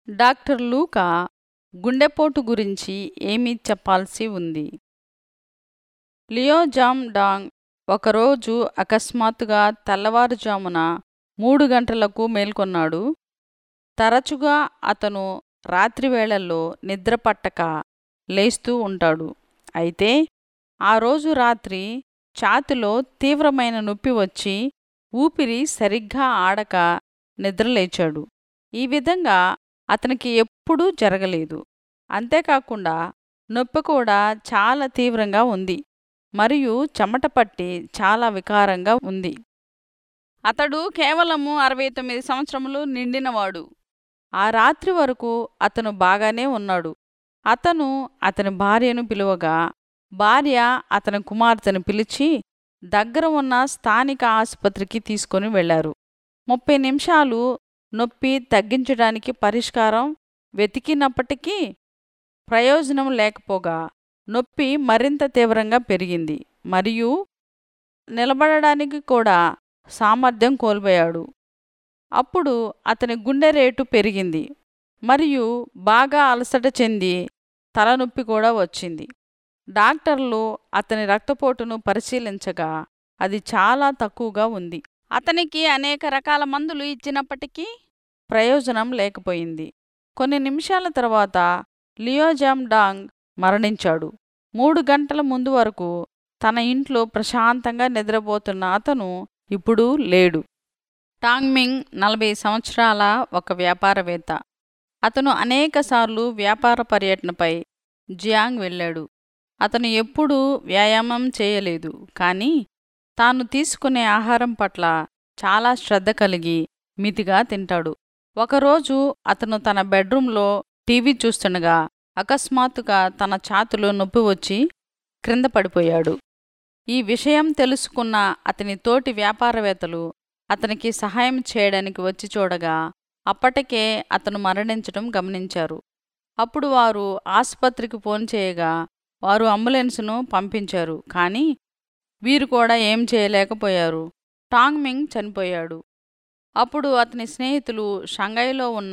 doctor లూకా గుండెపోటు గురించి ఏమి చెప్పాల్సి ఉంది లియోజామ్ డాంగ్ ఒకరోజు అకస్మాత్తుగా తెల్లవారుజామున మూడు గంటలకు మేల్కొన్నాడు తరచుగా అతను రాత్రివేళల్లో నిద్ర పట్టక లేస్తూ ఉంటాడు అయితే ఆ రోజు రాత్రి ఛాతిలో తీవ్రమైన నొప్పి వచ్చి ఊపిరి సరిగ్గా ఆడక నిద్రలేచాడు ఈ విధంగా అతనికి ఎప్పుడూ జరగలేదు అంతేకాకుండా నొప్పి కూడా చాలా తీవ్రంగా ఉంది మరియు చెమట పట్టి చాలా వికారంగా ఉంది అతడు కేవలము అరవై తొమ్మిది సంవత్సరములు నిండినవాడు ఆ రాత్రి వరకు అతను బాగానే ఉన్నాడు అతను అతని భార్యను పిలువగా భార్య అతని కుమార్తెను పిలిచి దగ్గర ఉన్న స్థానిక ఆసుపత్రికి తీసుకొని వెళ్లారు ముప్పై నిమిషాలు నొప్పి తగ్గించడానికి పరిష్కారం వెతికినప్పటికీ ప్రయోజనం లేకపోగా నొప్పి మరింత తీవ్రంగా పెరిగింది మరియు నిలబడడానికి కూడా సామర్థ్యం కోల్పోయాడు అప్పుడు అతని గుండె రేటు పెరిగింది మరియు బాగా అలసట చెంది తలనొప్పి కూడా వచ్చింది డాక్టర్లు అతని రక్తపోటును పరిశీలించగా అది చాలా తక్కువగా ఉంది అతనికి అనేక రకాల మందులు ఇచ్చినప్పటికీ ప్రయోజనం లేకపోయింది కొన్ని నిమిషాల తర్వాత లియోజామ్ డాంగ్ మరణించాడు మూడు గంటల ముందు వరకు తన ఇంట్లో ప్రశాంతంగా నిద్రపోతున్న అతను ఇప్పుడు లేడు టాంగ్మింగ్ నలభై సంవత్సరాల ఒక వ్యాపారవేత్త అతను అనేకసార్లు వ్యాపార పర్యటనపై జియాంగ్ వెళ్ళాడు అతను ఎప్పుడూ వ్యాయామం చేయలేదు కానీ తాను తీసుకునే ఆహారం పట్ల చాలా శ్రద్ధ కలిగి మితిగా తింటాడు ఒకరోజు అతను తన బెడ్రూంలో టీవీ చూస్తుండగా అకస్మాత్తుగా తన ఛాతిలో నొప్పి వచ్చి క్రింద పడిపోయాడు ఈ విషయం తెలుసుకున్న అతని తోటి వ్యాపారవేత్తలు అతనికి సహాయం చేయడానికి వచ్చి చూడగా అప్పటికే అతను మరణించడం గమనించారు అప్పుడు వారు ఆసుపత్రికి ఫోన్ చేయగా వారు అంబులెన్స్ను పంపించారు కానీ వీరు కూడా ఏం చేయలేకపోయారు టాంగ్మింగ్ చనిపోయాడు అప్పుడు అతని స్నేహితులు షంఘైలో ఉన్న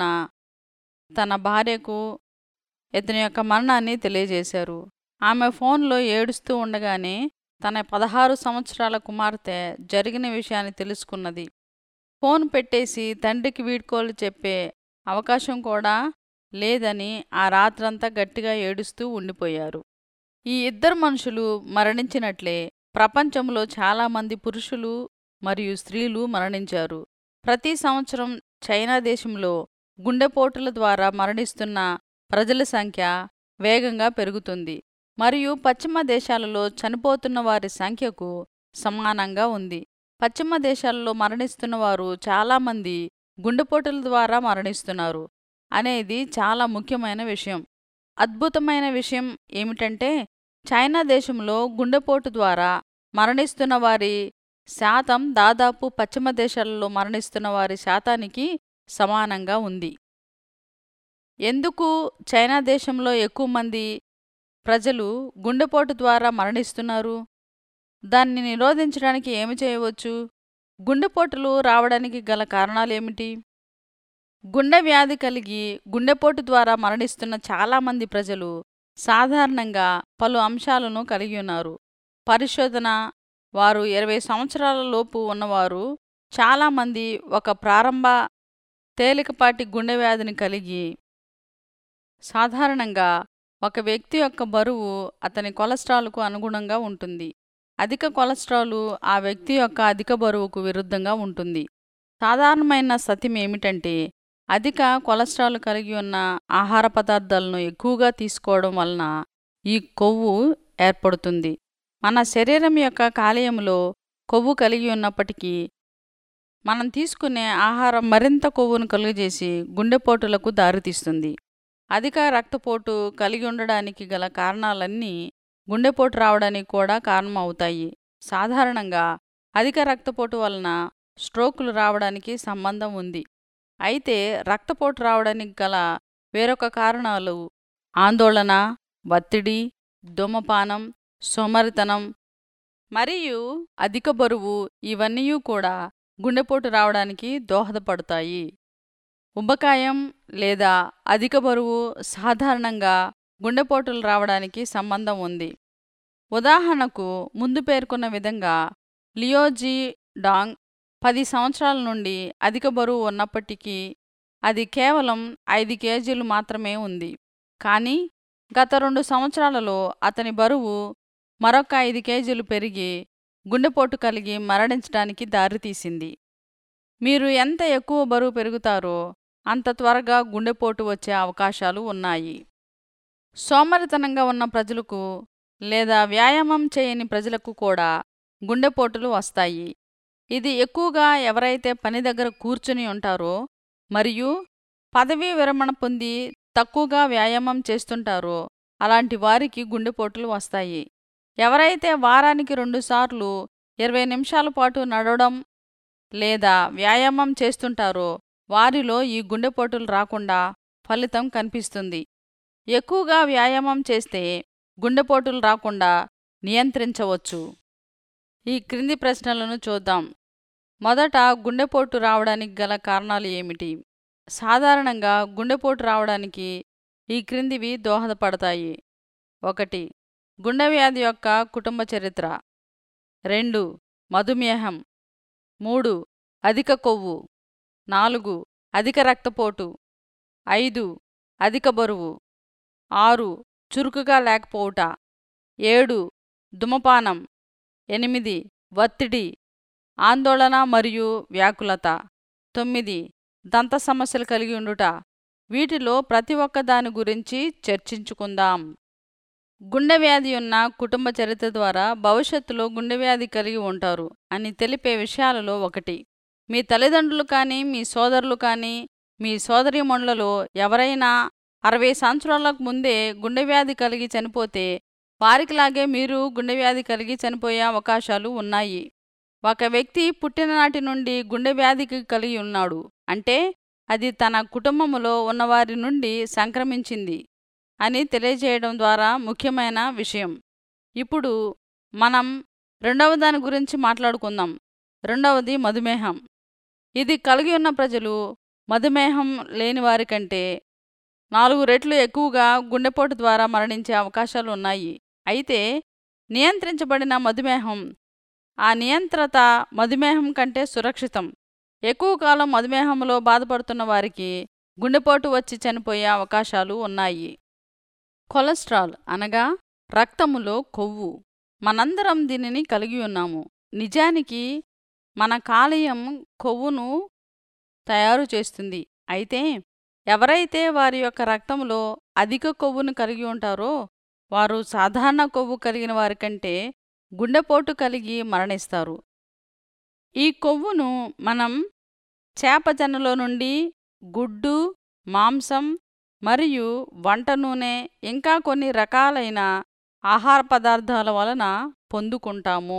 తన భార్యకు ఇతని యొక్క మరణాన్ని తెలియజేశారు ఆమె ఫోన్లో ఏడుస్తూ ఉండగానే తన పదహారు సంవత్సరాల కుమార్తె జరిగిన విషయాన్ని తెలుసుకున్నది ఫోన్ పెట్టేసి తండ్రికి వీడ్కోలు చెప్పే అవకాశం కూడా లేదని ఆ రాత్రంతా గట్టిగా ఏడుస్తూ ఉండిపోయారు ఈ ఇద్దరు మనుషులు మరణించినట్లే ప్రపంచంలో చాలామంది పురుషులు మరియు స్త్రీలు మరణించారు ప్రతి సంవత్సరం చైనా దేశంలో గుండెపోటుల ద్వారా మరణిస్తున్న ప్రజల సంఖ్య వేగంగా పెరుగుతుంది మరియు పశ్చిమ దేశాలలో చనిపోతున్న వారి సంఖ్యకు సమానంగా ఉంది పశ్చిమ దేశాలలో మరణిస్తున్న వారు చాలామంది గుండెపోటుల ద్వారా మరణిస్తున్నారు అనేది చాలా ముఖ్యమైన విషయం అద్భుతమైన విషయం ఏమిటంటే చైనా దేశంలో గుండెపోటు ద్వారా మరణిస్తున్న వారి శాతం దాదాపు పశ్చిమ దేశాలలో మరణిస్తున్న వారి శాతానికి సమానంగా ఉంది ఎందుకు చైనా దేశంలో ఎక్కువ మంది ప్రజలు గుండెపోటు ద్వారా మరణిస్తున్నారు దాన్ని నిరోధించడానికి ఏమి చేయవచ్చు గుండెపోటులు రావడానికి గల కారణాలేమిటి గుండె వ్యాధి కలిగి గుండెపోటు ద్వారా మరణిస్తున్న చాలామంది ప్రజలు సాధారణంగా పలు అంశాలను కలిగి ఉన్నారు పరిశోధన వారు ఇరవై సంవత్సరాల లోపు ఉన్నవారు చాలామంది ఒక ప్రారంభ తేలికపాటి గుండె వ్యాధిని కలిగి సాధారణంగా ఒక వ్యక్తి యొక్క బరువు అతని కొలెస్ట్రాల్కు అనుగుణంగా ఉంటుంది అధిక కొలెస్ట్రాల్ ఆ వ్యక్తి యొక్క అధిక బరువుకు విరుద్ధంగా ఉంటుంది సాధారణమైన సత్యం ఏమిటంటే అధిక కొలెస్ట్రాల్ కలిగి ఉన్న ఆహార పదార్థాలను ఎక్కువగా తీసుకోవడం వలన ఈ కొవ్వు ఏర్పడుతుంది మన శరీరం యొక్క కాలేయంలో కొవ్వు కలిగి ఉన్నప్పటికీ మనం తీసుకునే ఆహారం మరింత కొవ్వును కలుగజేసి గుండెపోటులకు దారితీస్తుంది అధిక రక్తపోటు కలిగి ఉండడానికి గల కారణాలన్నీ గుండెపోటు రావడానికి కూడా కారణం అవుతాయి సాధారణంగా అధిక రక్తపోటు వలన స్ట్రోకులు రావడానికి సంబంధం ఉంది అయితే రక్తపోటు రావడానికి గల వేరొక కారణాలు ఆందోళన ఒత్తిడి ధూమపానం సోమరితనం మరియు అధిక బరువు ఇవన్నీ కూడా గుండెపోటు రావడానికి దోహదపడతాయి ఉబ్బకాయం లేదా అధిక బరువు సాధారణంగా గుండెపోటులు రావడానికి సంబంధం ఉంది ఉదాహరణకు ముందు పేర్కొన్న విధంగా లియోజీ డాంగ్ పది సంవత్సరాల నుండి అధిక బరువు ఉన్నప్పటికీ అది కేవలం ఐదు కేజీలు మాత్రమే ఉంది కానీ గత రెండు సంవత్సరాలలో అతని బరువు మరొక ఐదు కేజీలు పెరిగి గుండెపోటు కలిగి మరణించడానికి దారితీసింది మీరు ఎంత ఎక్కువ బరువు పెరుగుతారో అంత త్వరగా గుండెపోటు వచ్చే అవకాశాలు ఉన్నాయి సోమరితనంగా ఉన్న ప్రజలకు లేదా వ్యాయామం చేయని ప్రజలకు కూడా గుండెపోటులు వస్తాయి ఇది ఎక్కువగా ఎవరైతే పని దగ్గర కూర్చుని ఉంటారో మరియు పదవీ విరమణ పొంది తక్కువగా వ్యాయామం చేస్తుంటారో అలాంటి వారికి గుండెపోటులు వస్తాయి ఎవరైతే వారానికి రెండుసార్లు ఇరవై నిమిషాల పాటు నడవడం లేదా వ్యాయామం చేస్తుంటారో వారిలో ఈ గుండెపోటులు రాకుండా ఫలితం కనిపిస్తుంది ఎక్కువగా వ్యాయామం చేస్తే గుండెపోటులు రాకుండా నియంత్రించవచ్చు ఈ క్రింది ప్రశ్నలను చూద్దాం మొదట గుండెపోటు రావడానికి గల కారణాలు ఏమిటి సాధారణంగా గుండెపోటు రావడానికి ఈ క్రిందివి దోహదపడతాయి ఒకటి గుండె వ్యాధి యొక్క కుటుంబ చరిత్ర రెండు మధుమేహం మూడు అధిక కొవ్వు నాలుగు అధిక రక్తపోటు ఐదు అధిక బరువు ఆరు చురుకుగా లేకపోవుట ఏడు ధుమపానం ఎనిమిది ఒత్తిడి ఆందోళన మరియు వ్యాకులత తొమ్మిది దంత సమస్యలు కలిగి ఉండుట వీటిలో ప్రతి ఒక్క దాని గురించి చర్చించుకుందాం గుండె వ్యాధి ఉన్న కుటుంబ చరిత్ర ద్వారా భవిష్యత్తులో గుండె వ్యాధి కలిగి ఉంటారు అని తెలిపే విషయాలలో ఒకటి మీ తల్లిదండ్రులు కానీ మీ సోదరులు కానీ మీ సోదరీమణులలో ఎవరైనా అరవై సంవత్సరాలకు ముందే గుండె వ్యాధి కలిగి చనిపోతే వారికిలాగే మీరు గుండె వ్యాధి కలిగి చనిపోయే అవకాశాలు ఉన్నాయి ఒక వ్యక్తి పుట్టిననాటి నుండి గుండె వ్యాధికి కలిగి ఉన్నాడు అంటే అది తన కుటుంబములో ఉన్నవారి నుండి సంక్రమించింది అని తెలియజేయడం ద్వారా ముఖ్యమైన విషయం ఇప్పుడు మనం రెండవ దాని గురించి మాట్లాడుకుందాం రెండవది మధుమేహం ఇది కలిగి ఉన్న ప్రజలు మధుమేహం లేని వారి కంటే నాలుగు రెట్లు ఎక్కువగా గుండెపోటు ద్వారా మరణించే అవకాశాలు ఉన్నాయి అయితే నియంత్రించబడిన మధుమేహం ఆ నియంత్రత మధుమేహం కంటే సురక్షితం ఎక్కువ కాలం మధుమేహంలో బాధపడుతున్న వారికి గుండెపోటు వచ్చి చనిపోయే అవకాశాలు ఉన్నాయి కొలెస్ట్రాల్ అనగా రక్తములో కొవ్వు మనందరం దీనిని కలిగి ఉన్నాము నిజానికి మన కాలేయం కొవ్వును తయారు చేస్తుంది అయితే ఎవరైతే వారి యొక్క రక్తంలో అధిక కొవ్వును కలిగి ఉంటారో వారు సాధారణ కొవ్వు కలిగిన వారి కంటే గుండెపోటు కలిగి మరణిస్తారు ఈ కొవ్వును మనం చేపజన్నలో నుండి గుడ్డు మాంసం మరియు వంట నూనె ఇంకా కొన్ని రకాలైన ఆహార పదార్థాల వలన పొందుకుంటాము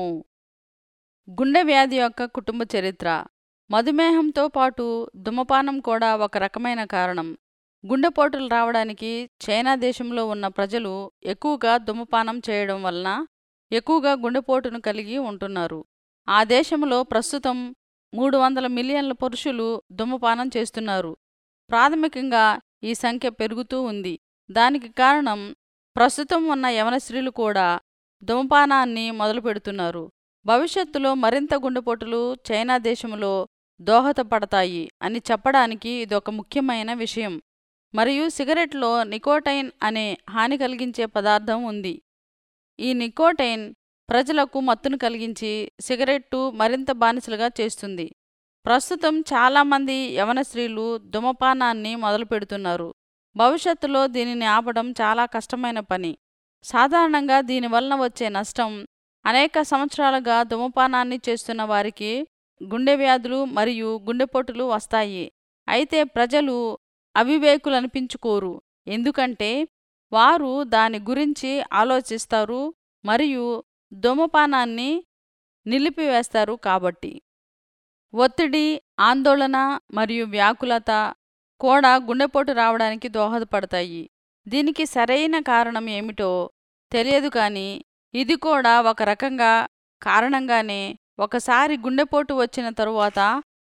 గుండె వ్యాధి యొక్క కుటుంబ చరిత్ర మధుమేహంతో పాటు ధుమపానం కూడా ఒక రకమైన కారణం గుండెపోటులు రావడానికి చైనా దేశంలో ఉన్న ప్రజలు ఎక్కువగా ధుమపానం చేయడం వలన ఎక్కువగా గుండెపోటును కలిగి ఉంటున్నారు ఆ దేశంలో ప్రస్తుతం మూడు వందల మిలియన్ల పురుషులు ధుమపానం చేస్తున్నారు ప్రాథమికంగా ఈ సంఖ్య పెరుగుతూ ఉంది దానికి కారణం ప్రస్తుతం ఉన్న యవన స్త్రీలు కూడా ధూమపానాన్ని మొదలుపెడుతున్నారు భవిష్యత్తులో మరింత గుండెపోటులు చైనా దేశంలో దోహదపడతాయి అని చెప్పడానికి ఇదొక ముఖ్యమైన విషయం మరియు సిగరెట్లో నికోటైన్ అనే హాని కలిగించే పదార్థం ఉంది ఈ నికోటైన్ ప్రజలకు మత్తును కలిగించి సిగరెట్టు మరింత బానిసలుగా చేస్తుంది ప్రస్తుతం చాలామంది యవన స్త్రీలు ధుమపానాన్ని మొదలుపెడుతున్నారు భవిష్యత్తులో దీనిని ఆపడం చాలా కష్టమైన పని సాధారణంగా దీనివలన వచ్చే నష్టం అనేక సంవత్సరాలుగా ధుమపానాన్ని చేస్తున్న వారికి గుండె వ్యాధులు మరియు గుండెపోటులు వస్తాయి అయితే ప్రజలు అవివేకులనిపించుకోరు ఎందుకంటే వారు దాని గురించి ఆలోచిస్తారు మరియు ధూమపానాన్ని నిలిపివేస్తారు కాబట్టి ఒత్తిడి ఆందోళన మరియు వ్యాకులత కూడా గుండెపోటు రావడానికి దోహదపడతాయి దీనికి సరైన కారణం ఏమిటో తెలియదు కానీ ఇది కూడా ఒక రకంగా కారణంగానే ఒకసారి గుండెపోటు వచ్చిన తరువాత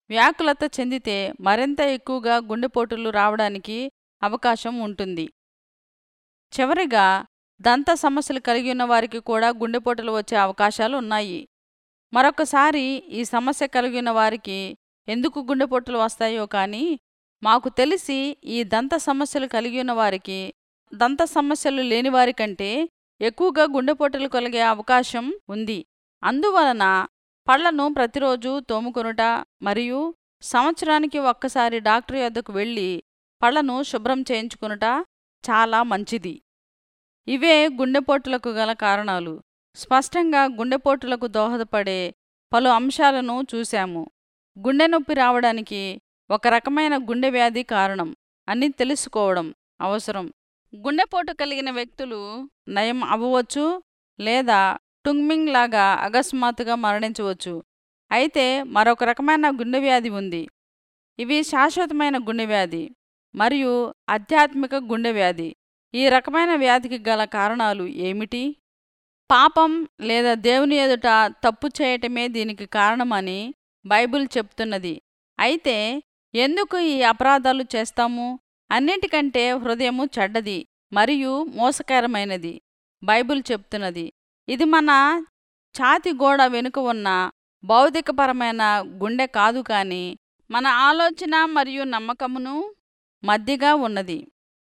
వ్యాకులత చెందితే మరింత ఎక్కువగా గుండెపోటులు రావడానికి అవకాశం ఉంటుంది చివరిగా దంత సమస్యలు కలిగి ఉన్న వారికి కూడా గుండెపోటులు వచ్చే అవకాశాలు ఉన్నాయి మరొకసారి ఈ సమస్య కలిగిన వారికి ఎందుకు గుండెపోటులు వస్తాయో కానీ మాకు తెలిసి ఈ దంత సమస్యలు కలిగి ఉన్న వారికి దంత సమస్యలు లేని వారి కంటే ఎక్కువగా గుండెపోటులు కలిగే అవకాశం ఉంది అందువలన పళ్లను ప్రతిరోజు తోముకొనుట మరియు సంవత్సరానికి ఒక్కసారి డాక్టర్ యొద్దకు వెళ్ళి పళ్లను శుభ్రం చేయించుకొనుట చాలా మంచిది ఇవే గుండెపోటులకు గల కారణాలు స్పష్టంగా గుండెపోటులకు దోహదపడే పలు అంశాలను చూశాము గుండె నొప్పి రావడానికి ఒక రకమైన గుండె వ్యాధి కారణం అని తెలుసుకోవడం అవసరం గుండెపోటు కలిగిన వ్యక్తులు నయం అవ్వవచ్చు లేదా టుంగ్మింగ్ లాగా అకస్మాత్తుగా మరణించవచ్చు అయితే మరొక రకమైన గుండె వ్యాధి ఉంది ఇవి శాశ్వతమైన గుండె వ్యాధి మరియు ఆధ్యాత్మిక గుండె వ్యాధి ఈ రకమైన వ్యాధికి గల కారణాలు ఏమిటి పాపం లేదా దేవుని ఎదుట తప్పు చేయటమే దీనికి కారణమని బైబిల్ చెప్తున్నది అయితే ఎందుకు ఈ అపరాధాలు చేస్తాము అన్నిటికంటే హృదయము చెడ్డది మరియు మోసకరమైనది బైబిల్ చెప్తున్నది ఇది మన ఛాతి గోడ వెనుక ఉన్న భౌతికపరమైన గుండె కాదు కానీ మన ఆలోచన మరియు నమ్మకమును మధ్యగా ఉన్నది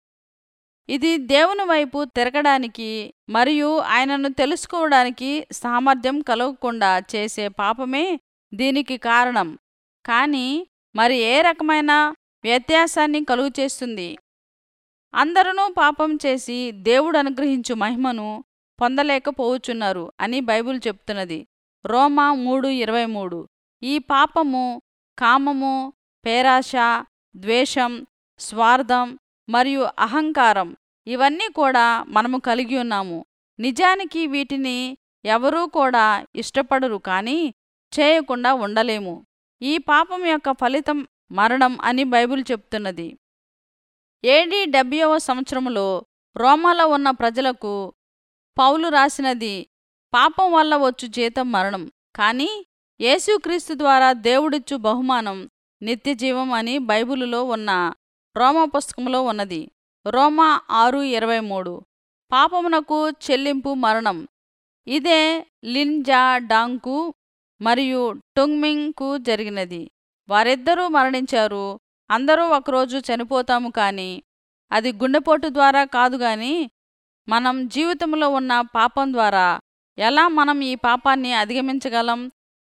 ఇది దేవుని వైపు తిరగడానికి మరియు ఆయనను తెలుసుకోవడానికి సామర్థ్యం కలగకుండా చేసే పాపమే దీనికి కారణం కానీ మరి ఏ రకమైన వ్యత్యాసాన్ని కలుగు చేస్తుంది అందరూ పాపం చేసి దేవుడు అనుగ్రహించు మహిమను పొందలేకపోవచ్చున్నారు అని బైబిల్ చెప్తున్నది రోమా మూడు ఇరవై మూడు ఈ పాపము కామము పేరాశ ద్వేషం స్వార్థం మరియు అహంకారం ఇవన్నీ కూడా మనము కలిగి ఉన్నాము నిజానికి వీటిని ఎవరూ కూడా ఇష్టపడరు కానీ చేయకుండా ఉండలేము ఈ పాపం యొక్క ఫలితం మరణం అని బైబిల్ చెప్తున్నది ఏడీ డెబ్బైవ సంవత్సరంలో రోమాలో ఉన్న ప్రజలకు పౌలు రాసినది పాపం వల్ల వచ్చు జీతం మరణం కానీ యేసుక్రీస్తు ద్వారా దేవుడిచ్చు బహుమానం నిత్యజీవం అని బైబిలులో ఉన్న రోమా పుస్తకంలో ఉన్నది రోమా ఆరు ఇరవై మూడు పాపమునకు చెల్లింపు మరణం ఇదే లిన్జా డాంగ్కు మరియు టొంగ్మింగ్కు జరిగినది వారిద్దరూ మరణించారు అందరూ ఒకరోజు చనిపోతాము కానీ అది గుండెపోటు ద్వారా కాదు గాని మనం జీవితంలో ఉన్న పాపం ద్వారా ఎలా మనం ఈ పాపాన్ని అధిగమించగలం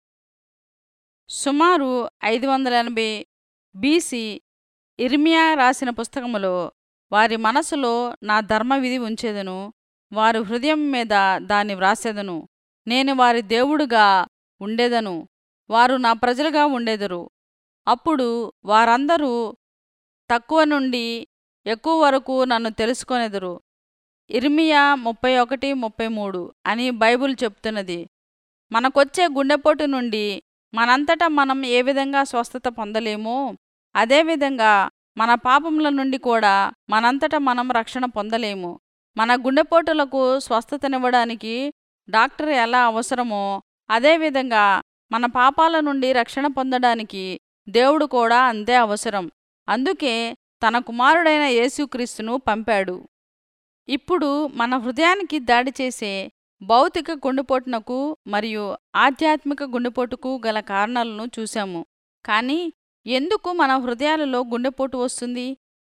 సుమారు ఐదు వందల ఎనభై బీసీ ఇర్మియా రాసిన పుస్తకములో వారి మనసులో నా ధర్మవిధి ఉంచేదను వారి హృదయం మీద దాన్ని వ్రాసేదను నేను వారి దేవుడుగా ఉండేదను వారు నా ప్రజలుగా ఉండేదరు అప్పుడు వారందరూ తక్కువ నుండి ఎక్కువ వరకు నన్ను తెలుసుకొనెదరు ఇర్మియా ముప్పై ఒకటి ముప్పై మూడు అని బైబుల్ చెప్తున్నది మనకొచ్చే గుండెపోటు నుండి మనంతటా మనం ఏ విధంగా స్వస్థత పొందలేమో అదేవిధంగా మన పాపముల నుండి కూడా మనంతటా మనం రక్షణ పొందలేము మన గుండెపోటులకు స్వస్థతనివ్వడానికి డాక్టర్ ఎలా అవసరమో అదేవిధంగా మన పాపాల నుండి రక్షణ పొందడానికి దేవుడు కూడా అంతే అవసరం అందుకే తన కుమారుడైన యేసుక్రీస్తును పంపాడు ఇప్పుడు మన హృదయానికి దాడి చేసే భౌతిక గుండెపోటునకు మరియు ఆధ్యాత్మిక గుండెపోటుకు గల కారణాలను చూశాము కానీ ఎందుకు మన హృదయాలలో గుండెపోటు వస్తుంది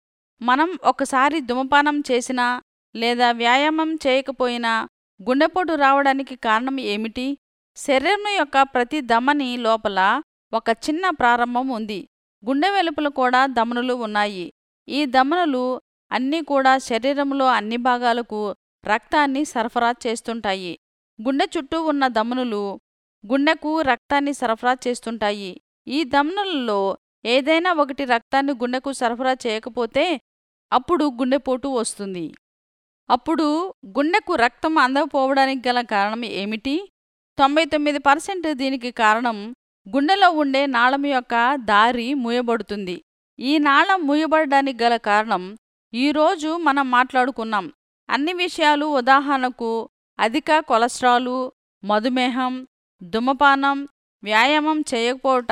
మనం ఒకసారి ధూమపానం చేసినా లేదా వ్యాయామం చేయకపోయినా గుండెపోటు రావడానికి కారణం ఏమిటి శరీరం యొక్క ప్రతి దమని లోపల ఒక చిన్న ప్రారంభం ఉంది గుండె వెలుపల కూడా దమనులు ఉన్నాయి ఈ దమనులు అన్నీ కూడా శరీరంలో అన్ని భాగాలకు రక్తాన్ని సరఫరా చేస్తుంటాయి గుండె చుట్టూ ఉన్న దమనులు గుండెకు రక్తాన్ని సరఫరా చేస్తుంటాయి ఈ దమనులలో ఏదైనా ఒకటి రక్తాన్ని గుండెకు సరఫరా చేయకపోతే అప్పుడు గుండెపోటు వస్తుంది అప్పుడు గుండెకు రక్తం అందకపోవడానికి గల కారణం ఏమిటి తొంభై తొమ్మిది పర్సెంట్ దీనికి కారణం గుండెలో ఉండే నాళం యొక్క దారి మూయబడుతుంది ఈ నాళం మూయబడడానికి గల కారణం ఈరోజు మనం మాట్లాడుకున్నాం అన్ని విషయాలు ఉదాహరణకు అధిక కొలెస్ట్రాలు మధుమేహం ధూమపానం వ్యాయామం చేయకపోవట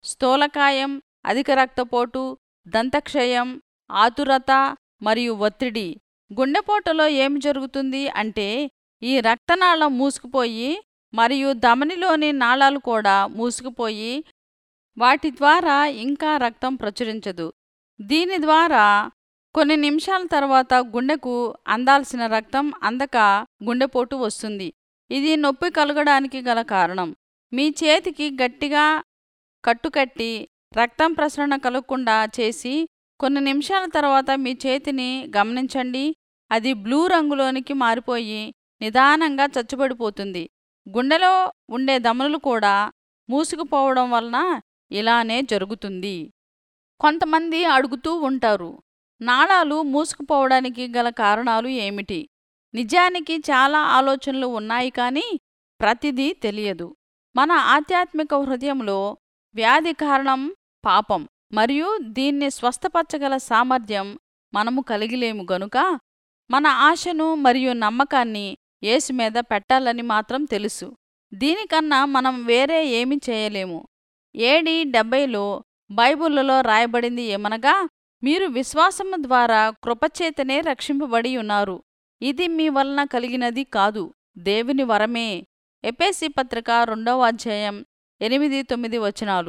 స్థూలకాయం అధిక రక్తపోటు దంతక్షయం ఆతురత మరియు ఒత్తిడి గుండెపోటులో ఏమి జరుగుతుంది అంటే ఈ రక్తనాళం మూసుకుపోయి మరియు ధమనిలోని నాళాలు కూడా మూసుకుపోయి వాటి ద్వారా ఇంకా రక్తం ప్రచురించదు దీని ద్వారా కొన్ని నిమిషాల తర్వాత గుండెకు అందాల్సిన రక్తం అందక గుండెపోటు వస్తుంది ఇది నొప్పి కలగడానికి గల కారణం మీ చేతికి గట్టిగా కట్టుకట్టి రక్తం ప్రసరణ కలగకుండా చేసి కొన్ని నిమిషాల తర్వాత మీ చేతిని గమనించండి అది బ్లూ రంగులోనికి మారిపోయి నిదానంగా చచ్చుబడిపోతుంది గుండెలో ఉండే దమనులు కూడా మూసుకుపోవడం వలన ఇలానే జరుగుతుంది కొంతమంది అడుగుతూ ఉంటారు నాళాలు మూసుకుపోవడానికి గల కారణాలు ఏమిటి నిజానికి చాలా ఆలోచనలు ఉన్నాయి కానీ ప్రతిదీ తెలియదు మన ఆధ్యాత్మిక హృదయంలో వ్యాధి కారణం పాపం మరియు దీన్ని స్వస్థపరచగల సామర్థ్యం మనము కలిగిలేము గనుక మన ఆశను మరియు నమ్మకాన్ని యేసు మీద పెట్టాలని మాత్రం తెలుసు దీనికన్నా మనం వేరే ఏమి చేయలేము ఏడి డెబ్బైలో బైబిల్లో రాయబడింది ఏమనగా మీరు విశ్వాసము ద్వారా కృపచేతనే రక్షింపబడి ఉన్నారు ఇది మీ వలన కలిగినది కాదు దేవుని వరమే ఎపేసి పత్రిక రెండవ అధ్యాయం ఎనిమిది తొమ్మిది వచనాలు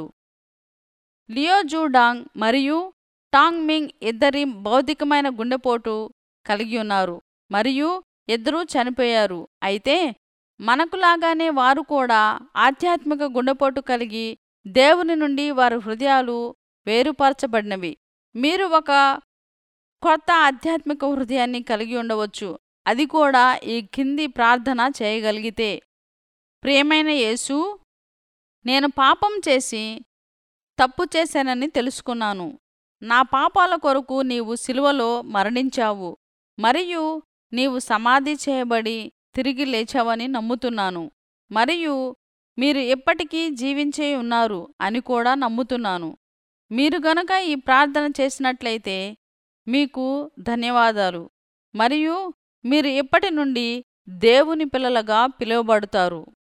లియోజూడాంగ్ మరియు టాంగ్ మింగ్ ఇద్దరి భౌతికమైన గుండెపోటు కలిగి ఉన్నారు మరియు ఇద్దరూ చనిపోయారు అయితే మనకులాగానే వారు కూడా ఆధ్యాత్మిక గుండెపోటు కలిగి దేవుని నుండి వారి హృదయాలు వేరుపరచబడినవి మీరు ఒక కొత్త ఆధ్యాత్మిక హృదయాన్ని కలిగి ఉండవచ్చు అది కూడా ఈ కింది ప్రార్థన చేయగలిగితే ప్రియమైన యేసు నేను పాపం చేసి తప్పు చేశానని తెలుసుకున్నాను నా పాపాల కొరకు నీవు సిలువలో మరణించావు మరియు నీవు సమాధి చేయబడి తిరిగి లేచావని నమ్ముతున్నాను మరియు మీరు ఎప్పటికీ జీవించే ఉన్నారు అని కూడా నమ్ముతున్నాను మీరు గనక ఈ ప్రార్థన చేసినట్లయితే మీకు ధన్యవాదాలు మరియు మీరు ఎప్పటి నుండి దేవుని పిల్లలుగా పిలువబడతారు